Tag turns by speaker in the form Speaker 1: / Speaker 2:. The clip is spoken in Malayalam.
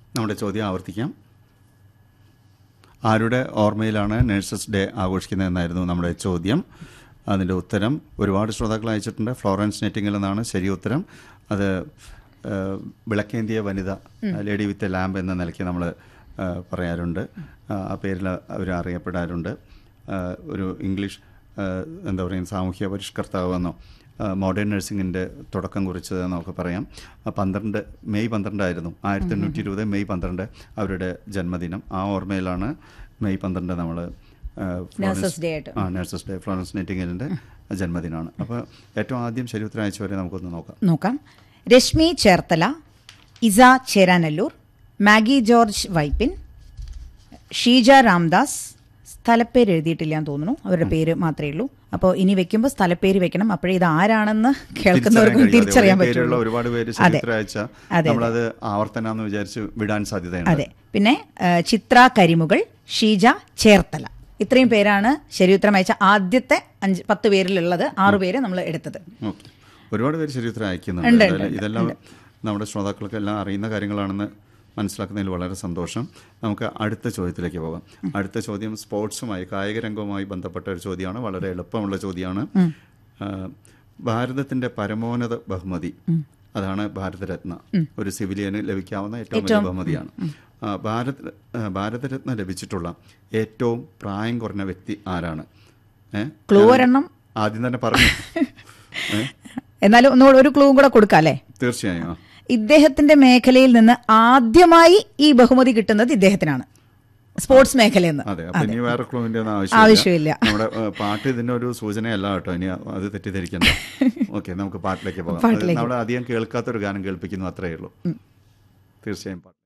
Speaker 1: നമ്മുടെ ചോദ്യം ആവർത്തിക്കാം ആരുടെ ഓർമ്മയിലാണ് നേഴ്സസ് ഡേ ആഘോഷിക്കുന്നതെന്നായിരുന്നു നമ്മുടെ ചോദ്യം അതിൻ്റെ ഉത്തരം ഒരുപാട് ശ്രോതാക്കൾ അയച്ചിട്ടുണ്ട് ഫ്ലോറൻസ് നെറ്റിങ്ങിൽ നിന്നാണ് ശരി ഉത്തരം അത് ആ, വിളക്കേന്തിയ വനിത ലേഡി വിത്ത് എ ലാമ്പ് എന്ന നിലയ്ക്ക് നമ്മൾ പറയാറുണ്ട് ആ, ആ പേരിൽ അവർ അറിയപ്പെടാറുണ്ട് ആ, ഒരു ഇംഗ്ലീഷ് ആ, എന്താ പറയുക സാമൂഹ്യ പരിഷ്കർത്താവ് എന്നോ മോഡേൺ നഴ്സിംഗിൻ്റെ തുടക്കം കുറിച്ചത് നമുക്ക് പറയാം ആ, പന്ത്രണ്ട് മെയ് പന്ത്രണ്ടായിരുന്നു ആയിരത്തി എണ്ണൂറ്റി ഇരുപത് മെയ് പന്ത്രണ്ട് അവരുടെ ജന്മദിനം ആ ഓർമ്മയിലാണ് മെയ് പന്ത്രണ്ട് നമ്മൾ
Speaker 2: Nurses Day ആയിട്ട്.
Speaker 1: ആ നഴ്സസ് ഡേ ഫ്ലോറൻസ് നൈറ്റിംഗലിൻ്റെ ജന്മദിനമാണ് അപ്പോൾ ഏറ്റവും ആദ്യം ശരി ഉത്തരം അയച്ചവരെ നമുക്കൊന്ന് നോക്കാം
Speaker 2: നോക്കാം രശ്മി ചേർത്തല ഇസ ചേരാനല്ലൂർ മാഗി ജോർജ് വൈപ്പിൻ ഷീജ രാംദാസ് സ്ഥലപ്പേര് എഴുതിയിട്ടില്ല എന്ന് തോന്നുന്നു അവരുടെ പേര് മാത്രമേ ഉള്ളൂ അപ്പോൾ ഇനി വെക്കുമ്പോൾ സ്ഥലപ്പേര് വെക്കണം അപ്പോഴേ ഇത് ആരാണെന്ന് കേൾക്കുന്നവർക്കും
Speaker 1: തിരിച്ചറിയാൻ
Speaker 2: തിരിച്ചറിയാൻ
Speaker 1: കഴിയും. ഒരേ പേരുള്ള
Speaker 2: പറ്റുള്ളൂ
Speaker 1: ഒരുപാട് പേര്
Speaker 2: അതെ
Speaker 1: ശരി ഉത്തരം അയച്ചാൽ
Speaker 2: അതെ,
Speaker 1: നമ്മളത് ആവർത്തനാന്ന് വിചാരിച്ച് വിടാൻ സാധ്യതയുണ്ട്
Speaker 2: അതെ പിന്നെ ആ, ചിത്ര കരിമുകൾ ഷീജ ചേർത്തല ഇത്രയും പേരാണ് ശരി ഉത്തരം അയച്ച ആദ്യത്തെ അഞ്ച് പത്ത് പേരിലുള്ളത് ആറു പേര് നമ്മൾ എടുത്തത്
Speaker 1: ഓക്കെ ഒരുപാട് പേര് ശരി ഉത്തരം
Speaker 2: ഉണ്ട്,
Speaker 1: അയക്കുന്നുണ്ട്
Speaker 2: ഉണ്ട്,
Speaker 1: എന്തായാലും ഇതെല്ലാം നമ്മുടെ ശ്രോതാക്കൾക്ക് എല്ലാം അറിയുന്ന കാര്യങ്ങളാണെന്ന് മനസ്സിലാക്കുന്നതിൽ വളരെ സന്തോഷം നമുക്ക് അടുത്ത ചോദ്യത്തിലേക്ക് പോകാം അടുത്ത ചോദ്യം സ്പോർട്സുമായി കായിക രംഗവുമായി ബന്ധപ്പെട്ട ഒരു ചോദ്യമാണ് വളരെ എളുപ്പമുള്ള ചോദ്യമാണ് ആ, ഭാരതത്തിന്റെ പരമോന്നത ബഹുമതി അതാണ് ഭാരതരത്ന ഒരു സിവിലിയന് ലഭിക്കാവുന്ന ഏറ്റവും വലിയ ബഹുമതിയാണ് ആ, ഭാരത് ആ, ഭാരതരത്ന ലഭിച്ചിട്ടുള്ള ഏറ്റവും പ്രായം കുറഞ്ഞ വ്യക്തി ആരാണ് ഏ?
Speaker 2: ക്ലൂ ഒരെണ്ണം
Speaker 1: ആദ്യം തന്നെ പറഞ്ഞു ഏ?
Speaker 2: എന്നാലും ഒന്നുകൂടെ ഒരു ക്ലൂ കൂടെ കൊടുക്കാം അല്ലേ
Speaker 1: തീർച്ചയായും ആ.
Speaker 2: ഇദ്ദേഹത്തിന്റെ മേഖലയിൽ നിന്ന് ആദ്യമായി ഈ ബഹുമതി കിട്ടുന്നത് ഇദ്ദേഹത്തിനാണ് സ്പോർട്സ് മേഖലയിൽ നിന്ന്
Speaker 1: അതെ അപ്പൊ ഇനി വേറെ ക്ലൂവിന്റെ ഒന്നും
Speaker 2: ആവശ്യമില്ല.
Speaker 1: ആവശ്യമില്ല നമ്മുടെ ഏ, പാട്ട് ഇതിന്റെ ഒരു സൂചനയല്ല കേട്ടോ ഇനി അത് തെറ്റിദ്ധരിക്കണ്ട ഓക്കെ നമുക്ക് പാട്ടിലേക്ക് പോകാം അത്
Speaker 2: പാട്ടിലേക്ക്.
Speaker 1: നമ്മൾ അധികം കേൾക്കാത്ത ഒരു ഗാനം കേൾപ്പിക്കുന്നു അത്രയേ ഉള്ളൂ തീർച്ചയായും പാട്ട്